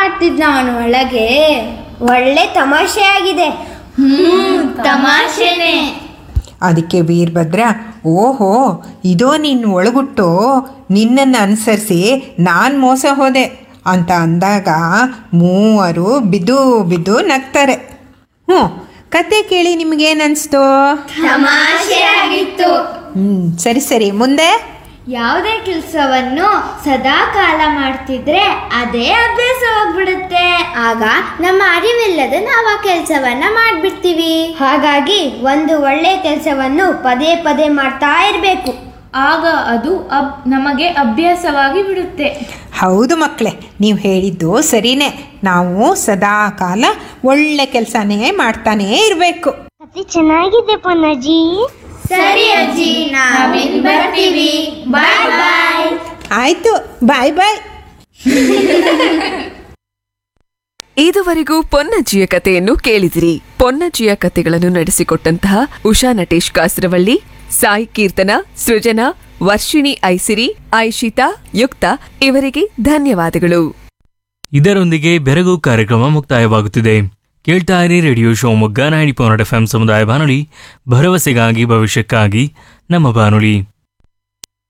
ಮಾಡ್ತಿದ್ನ ಅವನ ಒಳಗೆ ಒಳ್ಳೆ ತಮಾಷೆ ಆಗಿದೆ ತಮಾಷೆನೆ ಅದಕ್ಕೆ ವೀರಭದ್ರ ಓಹೋ ಇದೋ ನಿನ್ನ ಒಳಗುಟ್ಟು ನಿನ್ನನ್ನು ಅನುಸರಿಸಿ ನಾನು ಮೋಸ ಹೋದೆ ಅಂತ ಅಂದಾಗ ಮೂವರು ಬಿದ್ದು ಬಿದ್ದು ನಗ್ತಾರೆ ಹ್ಞೂ ಕತೆ ಕೇಳಿ ನಿಮಗೇನು ಅನಿಸ್ತು ತಮಾಷೆ ಆಗಿತ್ತು ಹ್ಞೂ ಸರಿ ಸರಿ ಮುಂದೆ ಯಾವುದೇ ಕೆಲಸವನ್ನು ಸದಾ ಕಾಲ ಮಾಡ್ತಿದ್ರೆ ಅದೇ ಅಭ್ಯಾಸವಾಗ್ಬಿಡುತ್ತೆ ಆಗ ನಮ್ಮ ಅರಿವಿಲ್ಲದೆ ನಾವು ಆ ಕೆಲಸವನ್ನ ಮಾಡ್ಬಿಡ್ತೀವಿ ಹಾಗಾಗಿ ಒಂದು ಒಳ್ಳೆ ಕೆಲಸವನ್ನು ಪದೇ ಪದೇ ಮಾಡ್ತಾ ಇರಬೇಕು ಆಗ ಅದು ಅಬ್ ನಮಗೆ ಅಭ್ಯಾಸವಾಗಿ ಬಿಡುತ್ತೆ ಹೌದು ಮಕ್ಕಳೇ ನೀವು ಹೇಳಿದ್ದು ಸರಿನೇ ನಾವು ಸದಾ ಕಾಲ ಒಳ್ಳೆ ಕೆಲಸನೇ ಮಾಡ್ತಾನೇ ಇರಬೇಕು ಕತೆ ಚೆನ್ನಾಗಿದೆ ಪೊನ್ನಜ್ಜಿ ಸರಿ ಅಜ್ಜಿ ನಾವಿನ್ ಬರ್ತೀವಿ ಬಾಯ್ ಬಾಯ್ ಆಯಿತು ಬಾಯ್ ಬಾಯ್ ಇದುವರೆಗೂ ಪೊನ್ನಜ್ಜಿಯ ಕಥೆಯನ್ನು ಕೇಳಿದಿರಿ ಪೊನ್ನಜ್ಜಿಯ ಕಥೆಗಳನ್ನು ನಡೆಸಿಕೊಟ್ಟಂತಹ ಉಷಾ ನಟೇಶ್ ಕಾಸರವಳ್ಳಿ ಸಾಯಿ ಕೀರ್ತನ ಸೃಜನಾ ವರ್ಷಿಣಿ ಐಸಿರಿ ಐಶಿತಾ ಯುಕ್ತ ಇವರಿಗೆ ಧನ್ಯವಾದಗಳು ಇದರೊಂದಿಗೆ ಬೆರಗು ಕಾರ್ಯಕ್ರಮ ಮುಕ್ತಾಯವಾಗುತ್ತಿದೆ ಕೇಳ್ತಾ ಇರಿ radio Shivamogga ninety point F M ಸಮುದಾಯ ಬಾನುಲಿ ಭರವಸೆಗಾಗಿ ಭವಿಷ್ಯಕ್ಕಾಗಿ ನಮ್ಮ ಬಾನುಲಿ